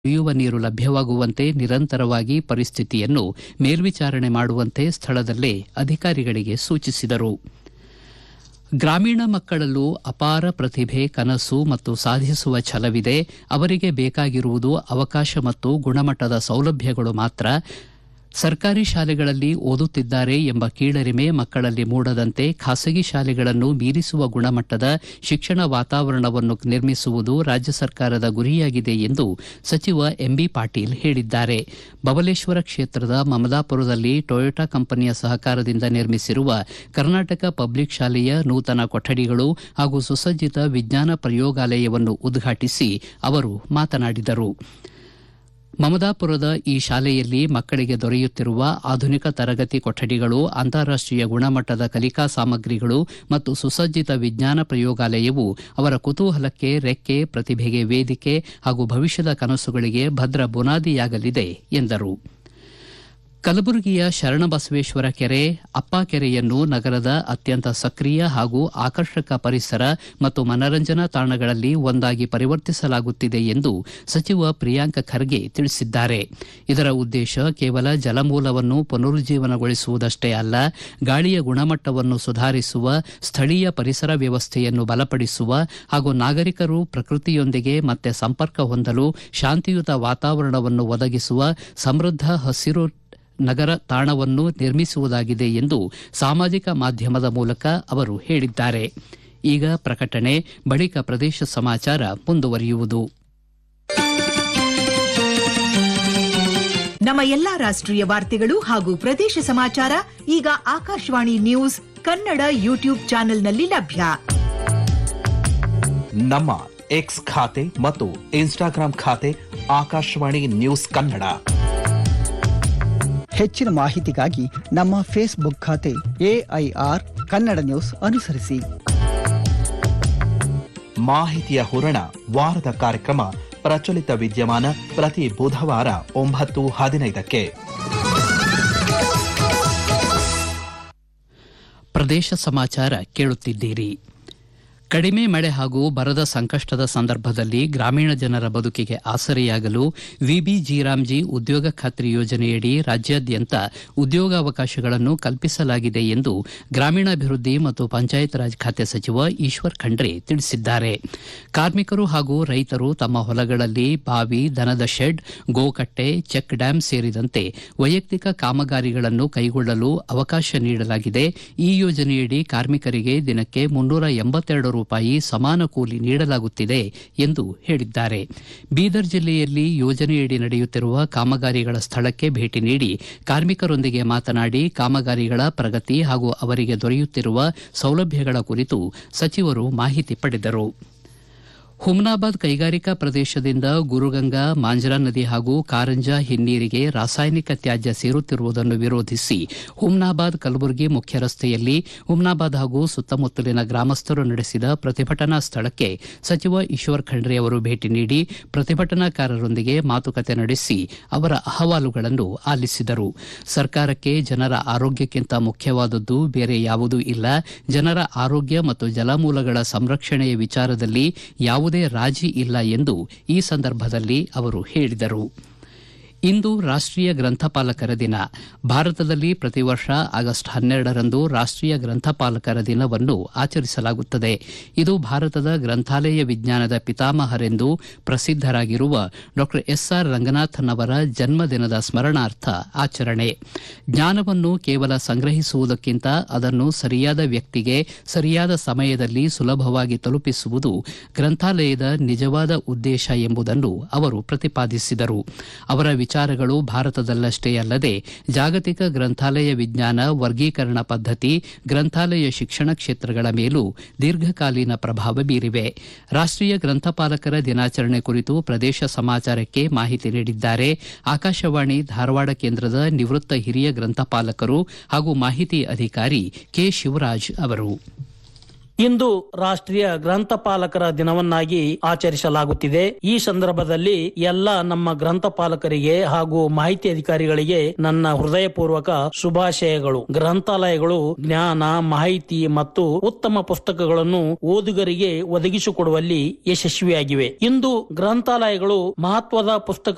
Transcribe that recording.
ಕುಡಿಯುವ ನೀರು ಲಭ್ಯವಾಗುವಂತೆ ನಿರಂತರವಾಗಿ ಪರಿಸ್ಥಿತಿಯನ್ನು ಮೇಲ್ವಿಚಾರಣೆ ಮಾಡುವಂತೆ ಸ್ಥಳದಲ್ಲೇ ಅಧಿಕಾರಿಗಳಿಗೆ ಸೂಚಿಸಿದರು ಗ್ರಾಮೀಣ ಮಕ್ಕಳಲ್ಲೂ ಅಪಾರ ಪ್ರತಿಭೆ ಕನಸು ಮತ್ತು ಸಾಧಿಸುವ ಛಲವಿದೆ ಅವರಿಗೆ ಬೇಕಾಗಿರುವುದು ಅವಕಾಶ ಮತ್ತು ಗುಣಮಟ್ಟದ ಸೌಲಭ್ಯಗಳು ಮಾತ್ರ ಸರ್ಕಾರಿ ಶಾಲೆಗಳಲ್ಲಿ ಓದುತ್ತಿದ್ದಾರೆ ಎಂಬ ಕೀಳರಿಮೆ ಮಕ್ಕಳಲ್ಲಿ ಮೂಡದಂತೆ ಖಾಸಗಿ ಶಾಲೆಗಳನ್ನು ಮೀರಿಸುವ ಗುಣಮಟ್ಟದ ಶಿಕ್ಷಣ ವಾತಾವರಣವನ್ನು ನಿರ್ಮಿಸುವುದು ರಾಜ್ಯ ಸರ್ಕಾರದ ಗುರಿಯಾಗಿದೆ ಎಂದು ಸಚಿವ ಎಂಬಿ ಪಾಟೀಲ್ ಹೇಳಿದ್ದಾರೆ ಬಬಲೇಶ್ವರ ಕ್ಷೇತ್ರದ ಮಮದಾಪುರದಲ್ಲಿ ಟೊಯೋಟಾ ಕಂಪನಿಯ ಸಹಕಾರದಿಂದ ನಿರ್ಮಿಸಿರುವ ಕರ್ನಾಟಕ ಪಬ್ಲಿಕ್ ಶಾಲೆಯ ನೂತನ ಕೊಠಡಿಗಳು ಹಾಗೂ ಸುಸಜ್ಜಿತ ವಿಜ್ಞಾನ ಪ್ರಯೋಗಾಲಯವನ್ನು ಉದ್ಘಾಟಿಸಿ ಅವರು ಮಾತನಾಡಿದರು ಮಮದಾಪುರದ ಈ ಶಾಲೆಯಲ್ಲಿ ಮಕ್ಕಳಿಗೆ ದೊರೆಯುತ್ತಿರುವ ಆಧುನಿಕ ತರಗತಿ ಕೊಠಡಿಗಳು ಅಂತಾರಾಷ್ಟೀಯ ಗುಣಮಟ್ಟದ ಕಲಿಕಾ ಸಾಮಗ್ರಿಗಳು ಮತ್ತು ಸುಸಜ್ಜಿತ ವಿಜ್ಞಾನ ಪ್ರಯೋಗಾಲಯವು ಅವರ ಕುತೂಹಲಕ್ಕೆ ರೆಕ್ಕೆ ಪ್ರತಿಭೆಗೆ ವೇದಿಕೆ ಹಾಗೂ ಭವಿಷ್ಯದ ಕನಸುಗಳಿಗೆ ಭದ್ರ ಬುನಾದಿಯಾಗಲಿದೆ ಎಂದರು ಕಲಬುರಗಿಯ ಶರಣಬಸವೇಶ್ವರ ಕೆರೆ ಅಪ್ಪ ಕೆರೆಯನ್ನು ನಗರದ ಅತ್ಯಂತ ಸಕ್ರಿಯ ಹಾಗೂ ಆಕರ್ಷಕ ಪರಿಸರ ಮತ್ತು ಮನರಂಜನಾ ತಾಣಗಳಲ್ಲಿ ಒಂದಾಗಿ ಪರಿವರ್ತಿಸಲಾಗುತ್ತಿದೆ ಎಂದು ಸಚಿವ ಪ್ರಿಯಾಂಕ್ ಖರ್ಗೆ ತಿಳಿಸಿದ್ದಾರೆ ಇದರ ಉದ್ದೇಶ ಕೇವಲ ಜಲಮೂಲವನ್ನು ಪುನರುಜ್ಜೀವನಗೊಳಿಸುವುದಷ್ಟೇ ಅಲ್ಲ ಗಾಳಿಯ ಗುಣಮಟ್ಟವನ್ನು ಸುಧಾರಿಸುವ ಸ್ಥಳೀಯ ಪರಿಸರ ವ್ಯವಸ್ಥೆಯನ್ನು ಬಲಪಡಿಸುವ ಹಾಗೂ ನಾಗರಿಕರು ಪ್ರಕೃತಿಯೊಂದಿಗೆ ಮತ್ತೆ ಸಂಪರ್ಕ ಹೊಂದಲು ಶಾಂತಿಯುತ ವಾತಾವರಣವನ್ನು ಒದಗಿಸುವ ಸಮೃದ್ಧ ಹಸಿರು ನಗರ ತಾಣವನ್ನು ನಿರ್ಮಿಸುವುದಾಗಿದೆ ಎಂದು ಸಾಮಾಜಿಕ ಮಾಧ್ಯಮದ ಮೂಲಕ ಅವರು ಹೇಳಿದ್ದಾರೆ ಈಗ ಪ್ರಕಟಣೆ ಬಳಿಕ ಪ್ರದೇಶ ಸಮಾಚಾರ ಮುಂದುವರಿಯುವುದು ನಮ್ಮ ಎಲ್ಲಾ ರಾಷ್ಟ್ರೀಯ ವಾರ್ತೆಗಳು ಹಾಗೂ ಪ್ರದೇಶ ಸಮಾಚಾರ ಈಗ ಆಕಾಶವಾಣಿ ನ್ಯೂಸ್ ಕನ್ನಡ ಯೂಟ್ಯೂಬ್ ಚಾನೆಲ್ನಲ್ಲಿ ಲಭ್ಯ ನಮ್ಮ ಎಕ್ಸ್ ಖಾತೆ ಮತ್ತು ಇನ್ಸ್ಟಾಗ್ರಾಂ ಖಾತೆ ಆಕಾಶವಾಣಿ ನ್ಯೂಸ್ ಕನ್ನಡ ಹೆಚ್ಚಿನ ಮಾಹಿತಿಗಾಗಿ ನಮ್ಮ ಫೇಸ್ಬುಕ್ ಖಾತೆ ಎಐಆರ್ ಕನ್ನಡ ನ್ಯೂಸ್ ಅನುಸರಿಸಿ ಮಾಹಿತಿಯ ಹೂರಣ ವಾರದ ಕಾರ್ಯಕ್ರಮ ಪ್ರಚಲಿತ ವಿದ್ಯಮಾನ ಪ್ರತಿ ಬುಧವಾರ ಒಂಬತ್ತು ಹದಿನೈದಕ್ಕೆ ಪ್ರದೇಶ ಸಮಾಚಾರ ಕೇಳುತ್ತಿದ್ದೀರಿ ಕಡಿಮೆ ಮಳೆ ಹಾಗೂ ಬರದ ಸಂಕಷ್ಟದ ಸಂದರ್ಭದಲ್ಲಿ ಗ್ರಾಮೀಣ ಜನರ ಬದುಕಿಗೆ ಆಸರೆಯಾಗಲು ವಿಬಿ ಜೀರಾಮ್ಜಿ ಉದ್ಯೋಗ ಖಾತ್ರಿ ಯೋಜನೆಯಡಿ ರಾಜ್ಯಾದ್ಯಂತ ಉದ್ಯೋಗಾವಕಾಶಗಳನ್ನು ಕಲ್ಪಿಸಲಾಗಿದೆ ಎಂದು ಗ್ರಾಮೀಣಾಭಿವೃದ್ಧಿ ಮತ್ತು ಪಂಚಾಯತ್ ರಾಜ್ ಖಾತೆ ಸಚಿವ ಈಶ್ವರ್ ಖಂಡ್ರೆ ತಿಳಿಸಿದ್ದಾರೆ ಕಾರ್ಮಿಕರು ಹಾಗೂ ರೈತರು ತಮ್ಮ ಹೊಲಗಳಲ್ಲಿ ಬಾವಿ ದನದ ಶೆಡ್ ಗೋಕಟ್ಟೆ ಚೆಕ್ ಡ್ಯಾಂ ಸೇರಿದಂತೆ ವೈಯಕ್ತಿಕ ಕಾಮಗಾರಿಗಳನ್ನು ಕೈಗೊಳ್ಳಲು ಅವಕಾಶ ನೀಡಲಾಗಿದೆ ಈ ಯೋಜನೆಯಡಿ ಕಾರ್ಮಿಕರಿಗೆ ದಿನಕ್ಕೆ ಮುನ್ನೂರ ಎಂಬತ್ತೆರಡು ರೂಪಾಯಿ ಸಮಾನ ಕೂಲಿ ನೀಡಲಾಗುತ್ತಿದೆ ಎಂದು ಹೇಳಿದ್ದಾರೆ ಬೀದರ್ ಜಿಲ್ಲೆಯಲ್ಲಿ ಯೋಜನೆಯಡಿ ನಡೆಯುತ್ತಿರುವ ಕಾಮಗಾರಿಗಳ ಸ್ಥಳಕ್ಕೆ ಭೇಟಿ ನೀಡಿ ಕಾರ್ಮಿಕರೊಂದಿಗೆ ಮಾತನಾಡಿ ಕಾಮಗಾರಿಗಳ ಪ್ರಗತಿ ಹಾಗೂ ಅವರಿಗೆ ದೊರೆಯುತ್ತಿರುವ ಸೌಲಭ್ಯಗಳ ಕುರಿತು ಸಚಿವರು ಮಾಹಿತಿ ಪಡೆದರು ಹುಮ್ನಾಬಾದ್ ಕೈಗಾರಿಕಾ ಪ್ರದೇಶದಿಂದ ಗುರುಗಂಗಾ ಮಾಂಜ್ರಾ ನದಿ ಹಾಗೂ ಕಾರಂಜಾ ಹಿನ್ನೀರಿಗೆ ರಾಸಾಯನಿಕ ತ್ಯಾಜ್ಯ ಸೇರುತ್ತಿರುವುದನ್ನು ವಿರೋಧಿಸಿ ಹುಮ್ನಾಬಾದ್ ಕಲಬುರಗಿ ಮುಖ್ಯ ರಸ್ತೆಯಲ್ಲಿ ಹುಮ್ನಾಬಾದ್ ಹಾಗೂ ಸುತ್ತಮುತ್ತಲಿನ ಗ್ರಾಮಸ್ಥರು ನಡೆಸಿದ ಪ್ರತಿಭಟನಾ ಸ್ಥಳಕ್ಕೆ ಸಚಿವ ಈಶ್ವರ್ ಖಂಡ್ರೆ ಅವರು ಭೇಟಿ ನೀಡಿ ಪ್ರತಿಭಟನಾಕಾರರೊಂದಿಗೆ ಮಾತುಕತೆ ನಡೆಸಿ ಅವರ ಅಹವಾಲುಗಳನ್ನು ಆಲಿಸಿದರು ಸರ್ಕಾರಕ್ಕೆ ಜನರ ಆರೋಗ್ಯಕ್ಕಿಂತ ಮುಖ್ಯವಾದದ್ದು ಬೇರೆ ಯಾವುದೂ ಇಲ್ಲ ಜನರ ಆರೋಗ್ಯ ಮತ್ತು ಜಲಮೂಲಗಳ ಸಂರಕ್ಷಣೆಯ ವಿಚಾರದಲ್ಲಿ ಯಾವುದೇ ರಾಜಿ ಇಲ್ಲ ಎಂದು ಈ ಸಂದರ್ಭದಲ್ಲಿ ಅವರು ಹೇಳಿದರು ಇಂದು ರಾಷ್ಟೀಯ ಗ್ರಂಥಪಾಲಕರ ದಿನ ಭಾರತದಲ್ಲಿ ಪ್ರತಿ ವರ್ಷ ಆಗಸ್ಟ್ ಹನ್ನೆರಡರಂದು ರಾಷ್ಟೀಯ ಗ್ರಂಥಪಾಲಕರ ದಿನವನ್ನು ಆಚರಿಸಲಾಗುತ್ತದೆ ಇದು ಭಾರತದ ಗ್ರಂಥಾಲಯ ವಿಜ್ಞಾನದ ಪಿತಾಮಹರೆಂದು ಪ್ರಸಿದ್ದರಾಗಿರುವ ಡಾ ಎಸ್ ಆರ್ ರಂಗನಾಥನ್ ಅವರ ಜನ್ಮದಿನದ ಸ್ಮರಣಾರ್ಥ ಆಚರಣೆ ಜ್ಞಾನವನ್ನು ಕೇವಲ ಸಂಗ್ರಹಿಸುವುದಕ್ಕಿಂತ ಅದನ್ನು ಸರಿಯಾದ ವ್ಯಕ್ತಿಗೆ ಸರಿಯಾದ ಸಮಯದಲ್ಲಿ ಸುಲಭವಾಗಿ ತಲುಪಿಸುವುದು ಗ್ರಂಥಾಲಯದ ನಿಜವಾದ ಉದ್ದೇಶ ಎಂಬುದನ್ನು ಅವರು ಪ್ರತಿಪಾದಿಸಿದರು ಅವರ ವಿಚಾರಗಳು ಭಾರತದಲ್ಲಷ್ಟೇ ಅಲ್ಲದೆ ಜಾಗತಿಕ ಗ್ರಂಥಾಲಯ ವಿಜ್ಞಾನ ವರ್ಗೀಕರಣ ಪದ್ಧತಿ ಗ್ರಂಥಾಲಯ ಶಿಕ್ಷಣ ಕ್ಷೇತ್ರಗಳ ಮೇಲೂ ದೀರ್ಘಕಾಲೀನ ಪ್ರಭಾವ ಬೀರಿವೆ ರಾಷ್ಟೀಯ ಗ್ರಂಥಪಾಲಕರ ದಿನಾಚರಣೆ ಕುರಿತು ಪ್ರದೇಶ ಸಮಾಚಾರಕ್ಕೆ ಮಾಹಿತಿ ನೀಡಿದ್ದಾರೆ ಆಕಾಶವಾಣಿ ಧಾರವಾಡ ಕೇಂದ್ರದ ನಿವೃತ್ತ ಹಿರಿಯ ಗ್ರಂಥಪಾಲಕರು ಹಾಗೂ ಮಾಹಿತಿ ಅಧಿಕಾರಿ ಕೆ ಶಿವರಾಜ್ ಅವರು ಇಂದು ರಾಷ್ಟ್ರೀಯ ಗ್ರಂಥಪಾಲಕರ ದಿನವನ್ನಾಗಿ ಆಚರಿಸಲಾಗುತ್ತಿದೆ ಈ ಸಂದರ್ಭದಲ್ಲಿ ಎಲ್ಲ ನಮ್ಮ ಗ್ರಂಥಪಾಲಕರಿಗೆ ಹಾಗೂ ಮಾಹಿತಿ ಅಧಿಕಾರಿಗಳಿಗೆ ನನ್ನ ಹೃದಯಪೂರ್ವಕ ಶುಭಾಶಯಗಳು ಗ್ರಂಥಾಲಯಗಳು ಜ್ಞಾನ ಮಾಹಿತಿ ಮತ್ತು ಉತ್ತಮ ಪುಸ್ತಕಗಳನ್ನು ಓದುಗರಿಗೆ ಒದಗಿಸಿಕೊಡುವಲ್ಲಿ ಯಶಸ್ವಿಯಾಗಿವೆ ಇಂದು ಗ್ರಂಥಾಲಯಗಳು ಮಹತ್ವದ ಪುಸ್ತಕ